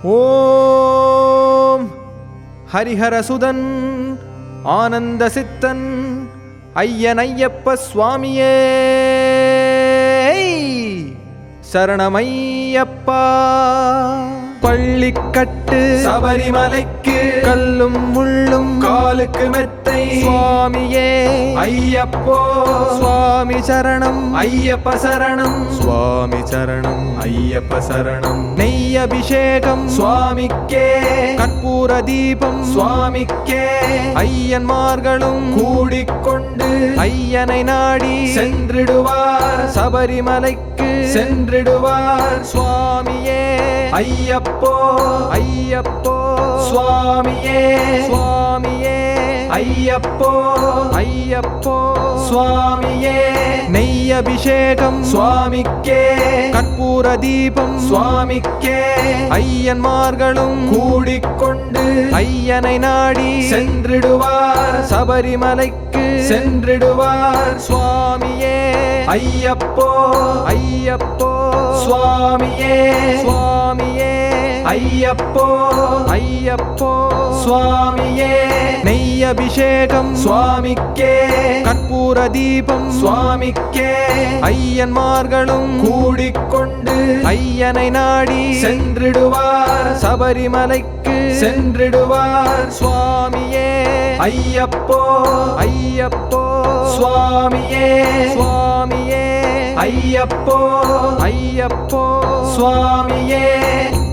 ஓம் ஹரிஹரசுதன் ஆனந்த சித்தன் ஐயன் ஐயப்ப சுவாமியே சரணமையப்பா பள்ளிக்கட்டு சபரிமலைக்கு கல்லும் முள்ளும் காலுக்கு மெத்தை சுவாமியே ஐயப்போ சுவாமி சரணம் ஐயப்ப சரணம் சுவாமி சரணம் ஐயப்ப சரணம் நெய் அபிஷேகம் சுவாமிக்கே கற்பூர தீபம் சுவாமிக்கே ஐயன்மார்களும் கூடிக்கொண்டு ஐயனை நாடி சென்றிடுவார் சபரிமலைக்கு சென்றிடுவார் சுவாமியே ஐயப்போ ஐயப்போ சுவாமியே சுவாமியே ஐயப்போ ஐயப்போ சுவாமியே நெய் அபிஷேகம் சுவாமிக்கே கற்பூர தீபம் சுவாமிக்கே ஐயன்மார்களும் கூடிக்கொண்டு ஐயனை நாடி சென்றிடுவார் சபரிமலைக்கு சென்றிடுவார் சுவாமியே ஐயப்போ ஐயப்போ சுவாமியே சுவாமியே ஐயப்போ ஐயப்போ சுவாமியே நெய் அபிஷேகம் சுவாமிக்கே கற்பூர தீபம் சுவாமிக்கே ஐயன்மார்களும் கூடிக்கொண்டு ஐயனை நாடி சென்றிடுவார் சபரிமலைக்கு சென்றிடுவார் சுவாமியே ஐயப்போ ஐயப்போ சுவாமியே சுவாமியே ஐயப்போ ஐயப்போ சுவாமியே